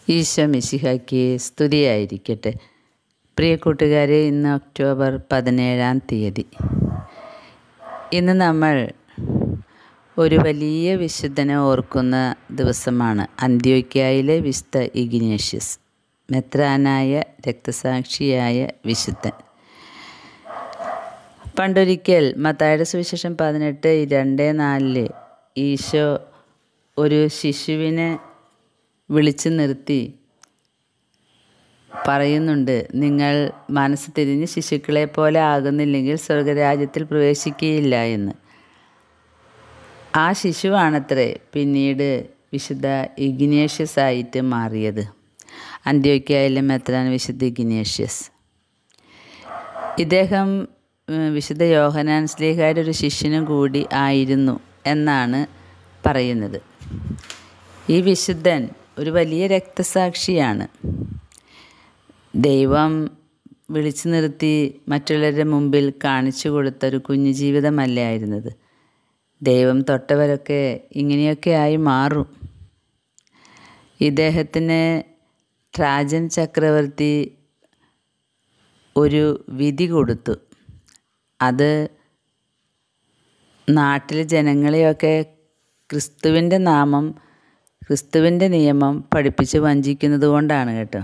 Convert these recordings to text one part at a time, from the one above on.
ഈശോ മിശിഹായ്ക്ക് സ്തുതിയായിരിക്കട്ടെ പ്രിയ കൂട്ടുകാരെ ഇന്ന് ഒക്ടോബർ പതിനേഴാം തീയതി ഇന്ന് നമ്മൾ ഒരു വലിയ വിശുദ്ധനെ ഓർക്കുന്ന ദിവസമാണ് അന്ത്യോക്യായിലെ വിശുദ്ധ ഇഗ്നേഷ്യസ് മെത്രാനായ രക്തസാക്ഷിയായ വിശുദ്ധൻ പണ്ടൊരിക്കൽ മത്തായുടെ സുവിശേഷം പതിനെട്ട് രണ്ട് നാലില് ഈശോ ഒരു ശിശുവിനെ വിളിച്ചു നിർത്തി പറയുന്നുണ്ട് നിങ്ങൾ മനസ്സ് തിരിഞ്ഞ് ശിശുക്കളെ പോലെ ആകുന്നില്ലെങ്കിൽ സ്വർഗരാജ്യത്തിൽ പ്രവേശിക്കുകയില്ല എന്ന് ആ ശിശുവാണത്രേ പിന്നീട് വിശുദ്ധ ഇഗ്നേഷ്യസ് ആയിട്ട് മാറിയത് അന്ത്യോക്യായിലെ മെത്രാൻ വിശുദ്ധ ഇഗ്നേഷ്യസ് ഇദ്ദേഹം വിശുദ്ധ യോഹനാൻ സ്ലീഹായുടെ ഒരു ശിഷ്യനും കൂടി ആയിരുന്നു എന്നാണ് പറയുന്നത് ഈ വിശുദ്ധൻ ഒരു വലിയ രക്തസാക്ഷിയാണ് ദൈവം വിളിച്ചു നിർത്തി മറ്റുള്ളവരുടെ മുമ്പിൽ കാണിച്ചു കൊടുത്ത ഒരു കുഞ്ഞു ജീവിതമല്ലായിരുന്നത് ദൈവം തൊട്ടവരൊക്കെ ഇങ്ങനെയൊക്കെ ആയി മാറും ഇദ്ദേഹത്തിന് ട്രാജൻ ചക്രവർത്തി ഒരു വിധി കൊടുത്തു അത് നാട്ടിലെ ജനങ്ങളെയൊക്കെ ക്രിസ്തുവിൻ്റെ നാമം ക്രിസ്തുവിൻ്റെ നിയമം പഠിപ്പിച്ച് വഞ്ചിക്കുന്നത് കൊണ്ടാണ് കേട്ടോ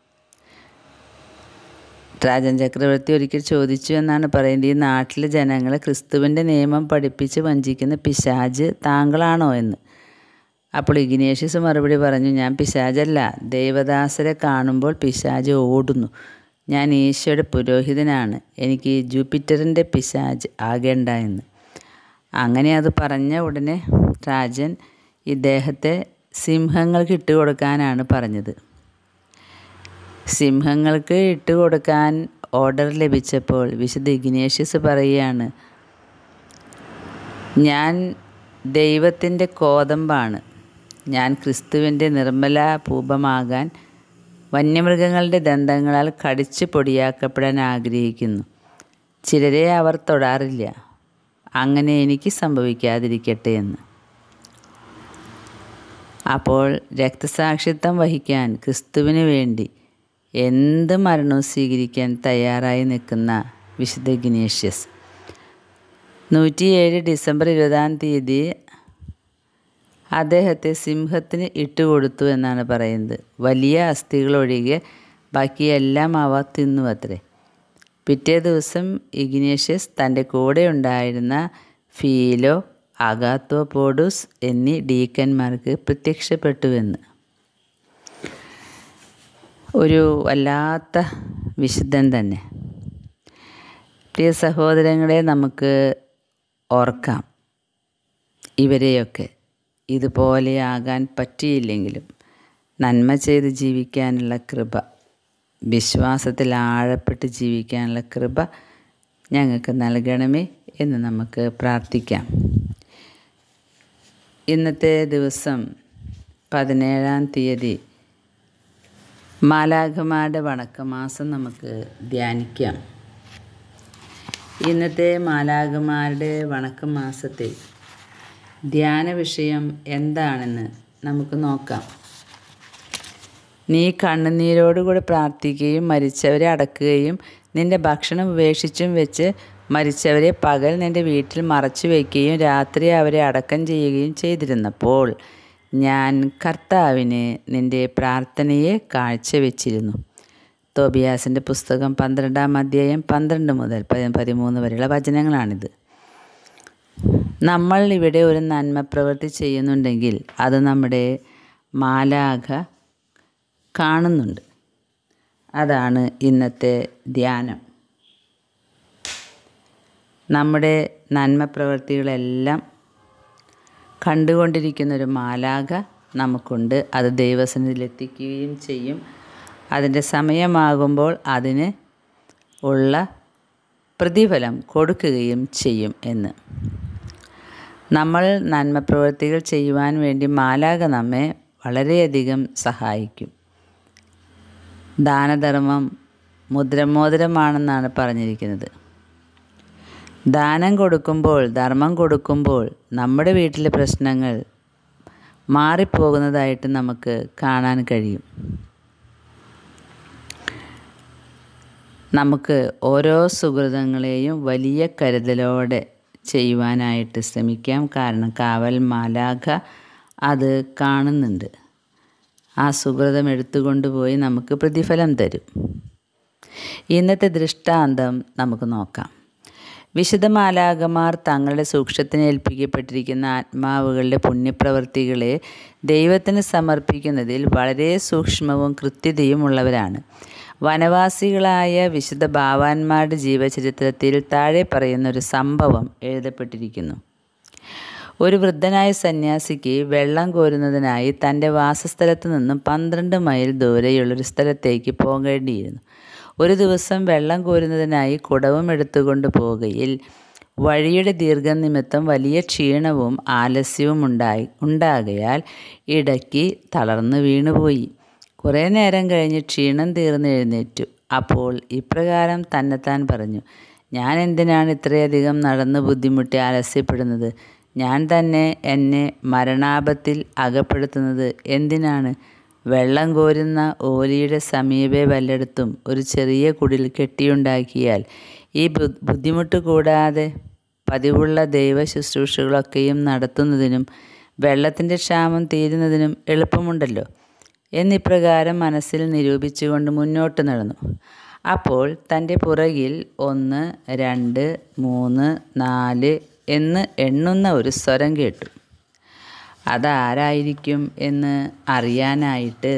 രാജൻ ചക്രവർത്തി ഒരിക്കൽ ചോദിച്ചു എന്നാണ് പറയുന്നത് ഈ നാട്ടിലെ ജനങ്ങളെ ക്രിസ്തുവിൻ്റെ നിയമം പഠിപ്പിച്ച് വഞ്ചിക്കുന്ന പിശാജ് താങ്കളാണോ എന്ന് അപ്പോൾ ഇഗ്നേഷ്യസ് മറുപടി പറഞ്ഞു ഞാൻ പിശാജല്ല ദേവദാസരെ കാണുമ്പോൾ പിശാജ് ഓടുന്നു ഞാൻ ഈശോയുടെ പുരോഹിതനാണ് എനിക്ക് ജൂപ്പിറ്ററിൻ്റെ പിശാജ് ആകേണ്ട എന്ന് അങ്ങനെ അത് പറഞ്ഞ ഉടനെ രാജൻ ഇദ്ദേഹത്തെ സിംഹങ്ങൾക്ക് ഇട്ട് കൊടുക്കാനാണ് പറഞ്ഞത് സിംഹങ്ങൾക്ക് ഇട്ട് കൊടുക്കാൻ ഓർഡർ ലഭിച്ചപ്പോൾ വിശുദ്ധ ഇഗ്നേഷ്യസ് പറയുകയാണ് ഞാൻ ദൈവത്തിൻ്റെ കോതമ്പാണ് ഞാൻ ക്രിസ്തുവിൻ്റെ നിർമ്മല പൂപമാകാൻ വന്യമൃഗങ്ങളുടെ ദന്തങ്ങളാൽ കടിച്ച് പൊടിയാക്കപ്പെടാൻ ആഗ്രഹിക്കുന്നു ചിലരെ അവർ തൊടാറില്ല അങ്ങനെ എനിക്ക് സംഭവിക്കാതിരിക്കട്ടെ എന്ന് അപ്പോൾ രക്തസാക്ഷിത്വം വഹിക്കാൻ ക്രിസ്തുവിന് വേണ്ടി എന്ത് മരണവും സ്വീകരിക്കാൻ തയ്യാറായി നിൽക്കുന്ന വിശുദ്ധ ഗിനേഷ്യസ് നൂറ്റിയേഴ് ഡിസംബർ ഇരുപതാം തീയതി അദ്ദേഹത്തെ സിംഹത്തിന് ഇട്ടുകൊടുത്തു എന്നാണ് പറയുന്നത് വലിയ അസ്ഥികളൊഴികെ ബാക്കിയെല്ലാം അവ തിന്നു അത്രേ പിറ്റേ ദിവസം ഇഗ്നേഷ്യസ് തൻ്റെ കൂടെ ഉണ്ടായിരുന്ന ഫീലോ അഗാത്തോപോഡുസ് എന്നീ ഡീക്കന്മാർക്ക് പ്രത്യക്ഷപ്പെട്ടുവെന്ന് ഒരു വല്ലാത്ത വിശുദ്ധൻ തന്നെ പ്രിയ സഹോദരങ്ങളെ നമുക്ക് ഓർക്കാം ഇവരെയൊക്കെ ഇതുപോലെ ആകാൻ പറ്റിയില്ലെങ്കിലും നന്മ ചെയ്ത് ജീവിക്കാനുള്ള കൃപ വിശ്വാസത്തിൽ ആഴപ്പെട്ട് ജീവിക്കാനുള്ള കൃപ ഞങ്ങൾക്ക് നൽകണമേ എന്ന് നമുക്ക് പ്രാർത്ഥിക്കാം ഇന്നത്തെ ദിവസം പതിനേഴാം തീയതി മാലാഖമാരുടെ വണക്കമാസം നമുക്ക് ധ്യാനിക്കാം ഇന്നത്തെ മാലാഖമാരുടെ വണക്കമാസത്തെ ധ്യാന വിഷയം എന്താണെന്ന് നമുക്ക് നോക്കാം നീ കണ്ണുനീരോടുകൂടി പ്രാർത്ഥിക്കുകയും മരിച്ചവരെ അടക്കുകയും നിന്റെ ഭക്ഷണം ഉപേക്ഷിച്ചും വെച്ച് മരിച്ചവരെ പകൽ നിന്റെ വീട്ടിൽ മറച്ചു വയ്ക്കുകയും രാത്രി അവരെ അടക്കം ചെയ്യുകയും ചെയ്തിരുന്നപ്പോൾ ഞാൻ കർത്താവിന് നിന്റെ പ്രാർത്ഥനയെ കാഴ്ചവെച്ചിരുന്നു തോബിയാസിൻ്റെ പുസ്തകം പന്ത്രണ്ടാം അധ്യായം പന്ത്രണ്ട് മുതൽ പതിമൂന്ന് വരെയുള്ള വചനങ്ങളാണിത് നമ്മൾ ഇവിടെ ഒരു നന്മ പ്രവൃത്തി ചെയ്യുന്നുണ്ടെങ്കിൽ അത് നമ്മുടെ മാലാഖ കാണുന്നുണ്ട് അതാണ് ഇന്നത്തെ ധ്യാനം നമ്മുടെ നന്മ പ്രവൃത്തികളെല്ലാം കണ്ടുകൊണ്ടിരിക്കുന്ന ഒരു മാലാഖ നമുക്കുണ്ട് അത് ദൈവസന്നിധിയിലെത്തിക്കുകയും ചെയ്യും അതിൻ്റെ സമയമാകുമ്പോൾ അതിന് ഉള്ള പ്രതിഫലം കൊടുക്കുകയും ചെയ്യും എന്ന് നമ്മൾ നന്മ പ്രവൃത്തികൾ ചെയ്യുവാൻ വേണ്ടി മാലാഖ നമ്മെ വളരെയധികം സഹായിക്കും ദാനധർമ്മം മുദ്രമോതിരമാണെന്നാണ് പറഞ്ഞിരിക്കുന്നത് ദാനം കൊടുക്കുമ്പോൾ ധർമ്മം കൊടുക്കുമ്പോൾ നമ്മുടെ വീട്ടിലെ പ്രശ്നങ്ങൾ മാറിപ്പോകുന്നതായിട്ട് നമുക്ക് കാണാൻ കഴിയും നമുക്ക് ഓരോ സുഹൃതങ്ങളെയും വലിയ കരുതലോടെ ചെയ്യുവാനായിട്ട് ശ്രമിക്കാം കാരണം കാവൽ മാലാഖ അത് കാണുന്നുണ്ട് ആ സുഹൃതം എടുത്തുകൊണ്ട് പോയി നമുക്ക് പ്രതിഫലം തരും ഇന്നത്തെ ദൃഷ്ടാന്തം നമുക്ക് നോക്കാം വിശുദ്ധ മാലാകമാർ തങ്ങളുടെ സൂക്ഷ്യത്തിന് ഏൽപ്പിക്കപ്പെട്ടിരിക്കുന്ന ആത്മാവുകളുടെ പുണ്യപ്രവൃത്തികളെ ദൈവത്തിന് സമർപ്പിക്കുന്നതിൽ വളരെ സൂക്ഷ്മവും കൃത്യതയും ഉള്ളവരാണ് വനവാസികളായ വിശുദ്ധ ഭാവാന്മാരുടെ ജീവചരിത്രത്തിൽ താഴെ പറയുന്ന ഒരു സംഭവം എഴുതപ്പെട്ടിരിക്കുന്നു ഒരു വൃദ്ധനായ സന്യാസിക്ക് വെള്ളം കോരുന്നതിനായി തൻ്റെ വാസസ്ഥലത്ത് നിന്നും പന്ത്രണ്ട് മൈൽ ദൂരെയുള്ളൊരു സ്ഥലത്തേക്ക് പോകേണ്ടിയിരുന്നു ഒരു ദിവസം വെള്ളം കോരുന്നതിനായി കുടവും എടുത്തുകൊണ്ട് പോകുകയിൽ വഴിയുടെ ദീർഘനിമിത്തം വലിയ ക്ഷീണവും ആലസ്യവും ഉണ്ടായി ഉണ്ടാകയാൽ ഇടയ്ക്ക് തളർന്നു വീണുപോയി കുറേ നേരം കഴിഞ്ഞ് ക്ഷീണം തീർന്ന് എഴുന്നേറ്റു അപ്പോൾ ഇപ്രകാരം തന്നെത്താൻ പറഞ്ഞു ഞാൻ എന്തിനാണ് ഇത്രയധികം നടന്ന് ബുദ്ധിമുട്ടി ആലസ്യപ്പെടുന്നത് ഞാൻ തന്നെ എന്നെ മരണാപത്തിൽ അകപ്പെടുത്തുന്നത് എന്തിനാണ് വെള്ളം കോരുന്ന ഓലിയുടെ സമീപേ വല്ലയിടത്തും ഒരു ചെറിയ കുടിൽ കെട്ടിയുണ്ടാക്കിയാൽ ഈ ബുദ്ധിമുട്ട് കൂടാതെ പതിവുള്ള ദൈവ ശുശ്രൂഷകളൊക്കെയും നടത്തുന്നതിനും വെള്ളത്തിൻ്റെ ക്ഷാമം തീരുന്നതിനും എളുപ്പമുണ്ടല്ലോ എന്നിപ്രകാരം മനസ്സിൽ നിരൂപിച്ചുകൊണ്ട് മുന്നോട്ട് നടന്നു അപ്പോൾ തൻ്റെ പുറകിൽ ഒന്ന് രണ്ട് മൂന്ന് നാല് എന്ന് എണ്ണുന്ന ഒരു സ്വരം കേട്ടു അതാരായിരിക്കും എന്ന് അറിയാനായിട്ട്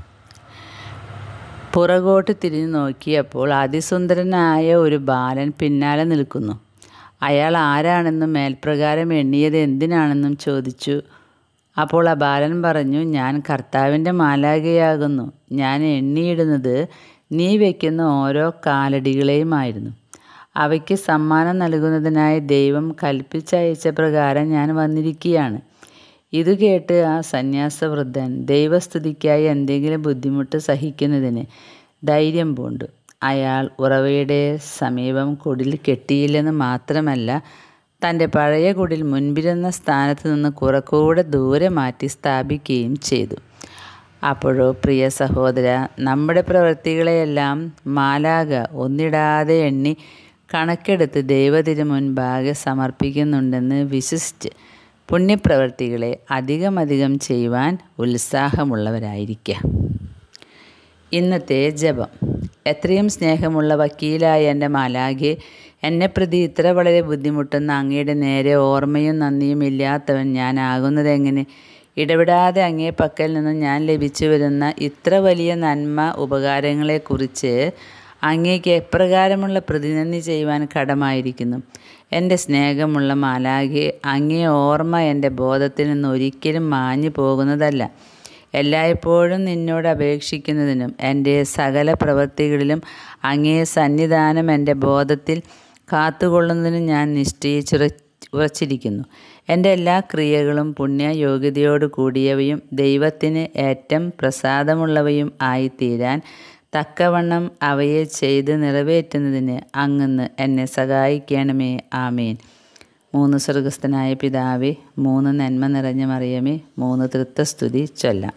പുറകോട്ട് തിരിഞ്ഞു നോക്കിയപ്പോൾ അതിസുന്ദരനായ ഒരു ബാലൻ പിന്നാലെ നിൽക്കുന്നു അയാൾ ആരാണെന്നും മേൽപ്രകാരം എണ്ണിയത് എന്തിനാണെന്നും ചോദിച്ചു അപ്പോൾ ആ ബാലൻ പറഞ്ഞു ഞാൻ കർത്താവിൻ്റെ മാലാകയാകുന്നു ഞാൻ എണ്ണിയിടുന്നത് നീ വയ്ക്കുന്ന ഓരോ കാലടികളെയുമായിരുന്നു അവയ്ക്ക് സമ്മാനം നൽകുന്നതിനായി ദൈവം കൽപ്പിച്ചയച്ച പ്രകാരം ഞാൻ വന്നിരിക്കുകയാണ് ഇത് കേട്ട് ആ സന്യാസവൃദ്ധൻ ദൈവസ്തുതിക്കായി എന്തെങ്കിലും ബുദ്ധിമുട്ട് സഹിക്കുന്നതിന് ധൈര്യം പൂണ്ടു അയാൾ ഉറവയുടെ സമീപം കുടിൽ കെട്ടിയില്ലെന്ന് മാത്രമല്ല തൻ്റെ പഴയ കുടിൽ മുൻപിരുന്ന സ്ഥാനത്ത് നിന്ന് കുറച്ചുകൂടെ ദൂരെ മാറ്റി സ്ഥാപിക്കുകയും ചെയ്തു അപ്പോഴോ പ്രിയ സഹോദര നമ്മുടെ പ്രവൃത്തികളെയെല്ലാം മാലാക ഒന്നിടാതെ എണ്ണി കണക്കെടുത്ത് ദൈവത്തിന് മുൻപാകെ സമർപ്പിക്കുന്നുണ്ടെന്ന് വിശ്വസിച്ച് പുണ്യപ്രവൃത്തികളെ അധികമധികം ചെയ്യുവാൻ ഉത്സാഹമുള്ളവരായിരിക്കുക ഇന്നത്തെ ജപം എത്രയും സ്നേഹമുള്ള വക്കീലായ എൻ്റെ മാലാഖെ എന്നെ പ്രതി ഇത്ര വളരെ ബുദ്ധിമുട്ടുന്ന അങ്ങയുടെ നേരെ ഓർമ്മയും നന്ദിയും ഇല്ലാത്തവൻ ഞാനാകുന്നത് എങ്ങനെ ഇടപെടാതെ അങ്ങേ പക്കൽ നിന്ന് ഞാൻ ലഭിച്ചു വരുന്ന ഇത്ര വലിയ നന്മ ഉപകാരങ്ങളെക്കുറിച്ച് അങ്ങേക്ക് എപ്രകാരമുള്ള പ്രതിനന്ദി ചെയ്യുവാൻ കടമായിരിക്കുന്നു എൻ്റെ സ്നേഹമുള്ള മാലാഖെ അങ്ങേ ഓർമ്മ എൻ്റെ ബോധത്തിൽ നിന്ന് ഒരിക്കലും മാഞ്ഞു പോകുന്നതല്ല എല്ലായ്പ്പോഴും നിന്നോട് അപേക്ഷിക്കുന്നതിനും എൻ്റെ സകല പ്രവൃത്തികളിലും അങ്ങേ സന്നിധാനം എൻ്റെ ബോധത്തിൽ കാത്തുകൊള്ളുന്നതിനും ഞാൻ നിശ്ചയിച്ചുറ ഉറച്ചിരിക്കുന്നു എൻ്റെ എല്ലാ ക്രിയകളും പുണ്യയോഗ്യതയോട് കൂടിയവയും ദൈവത്തിന് ഏറ്റവും പ്രസാദമുള്ളവയും ആയിത്തീരാൻ തക്കവണ്ണം അവയെ ചെയ്ത് നിറവേറ്റുന്നതിന് അങ്ങന്ന് എന്നെ സഹായിക്കണമേ ആമേൻ മൂന്ന് സ്വർഗസ്ഥനായ പിതാവേ മൂന്ന് നന്മ നിറഞ്ഞ മറിയമേ മൂന്ന് തൃത്വസ്തുതി ചൊല്ലാം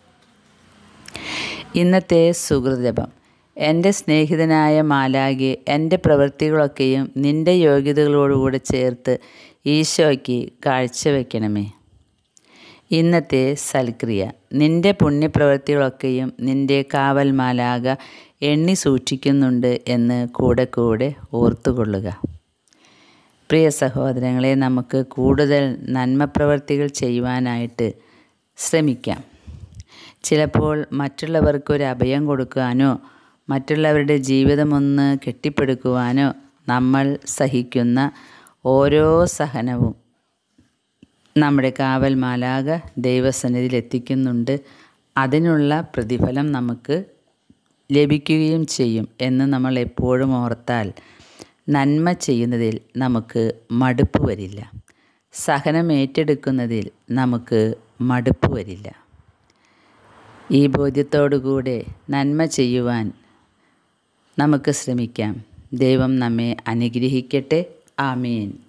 ഇന്നത്തെ സുഹൃജപം എൻ്റെ സ്നേഹിതനായ മാലാകെ എൻ്റെ പ്രവൃത്തികളൊക്കെയും നിൻ്റെ യോഗ്യതകളോടുകൂടെ ചേർത്ത് ഈശോയ്ക്ക് കാഴ്ചവെക്കണമേ ഇന്നത്തെ സൽക്രിയ നിൻ്റെ പുണ്യപ്രവൃത്തികളൊക്കെയും നിൻ്റെ കാവൽ മാലാക എണ്ണി സൂക്ഷിക്കുന്നുണ്ട് എന്ന് കൂടെ കൂടെ ഓർത്തുകൊള്ളുക പ്രിയ സഹോദരങ്ങളെ നമുക്ക് കൂടുതൽ നന്മ പ്രവൃത്തികൾ ചെയ്യുവാനായിട്ട് ശ്രമിക്കാം ചിലപ്പോൾ മറ്റുള്ളവർക്കൊരു അഭയം കൊടുക്കുവാനോ മറ്റുള്ളവരുടെ ജീവിതമൊന്ന് കെട്ടിപ്പടുക്കുവാനോ നമ്മൾ സഹിക്കുന്ന ഓരോ സഹനവും നമ്മുടെ കാവൽ മാലാക ദൈവസന്നിധിയിൽ എത്തിക്കുന്നുണ്ട് അതിനുള്ള പ്രതിഫലം നമുക്ക് ലഭിക്കുകയും ചെയ്യും എന്ന് നമ്മൾ എപ്പോഴും ഓർത്താൽ നന്മ ചെയ്യുന്നതിൽ നമുക്ക് മടുപ്പ് വരില്ല സഹനം ഏറ്റെടുക്കുന്നതിൽ നമുക്ക് മടുപ്പ് വരില്ല ഈ ബോധ്യത്തോടുകൂടെ നന്മ ചെയ്യുവാൻ നമുക്ക് ശ്രമിക്കാം ദൈവം നമ്മെ അനുഗ്രഹിക്കട്ടെ ആമീൻ